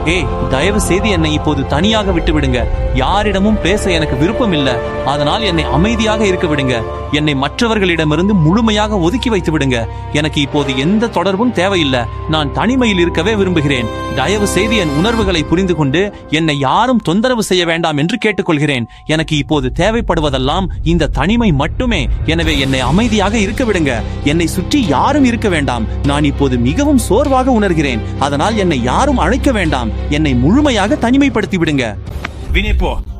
ஏய் தயவு செய்து என்னை இப்போது தனியாக விட்டு விடுங்க யாரிடமும் பேச எனக்கு விருப்பம் இல்ல அதனால் என்னை அமைதியாக இருக்க விடுங்க என்னை மற்றவர்களிடமிருந்து முழுமையாக ஒதுக்கி வைத்து விடுங்க எனக்கு இப்போது எந்த தொடர்பும் தேவையில்லை நான் தனிமையில் இருக்கவே விரும்புகிறேன் தயவு செய்து என் உணர்வுகளை புரிந்து கொண்டு என்னை யாரும் தொந்தரவு செய்ய வேண்டாம் என்று கேட்டுக்கொள்கிறேன் எனக்கு இப்போது தேவைப்படுவதெல்லாம் இந்த தனிமை மட்டுமே எனவே என்னை அமைதியாக இருக்க விடுங்க என்னை சுற்றி யாரும் இருக்க வேண்டாம் நான் இப்போது மிகவும் சோர்வாக உணர்கிறேன் அதனால் என்னை யாரும் அழைக்க வேண்டாம் என்னை முழுமையாக தனிமைப்படுத்தி விடுங்க Vieni po'.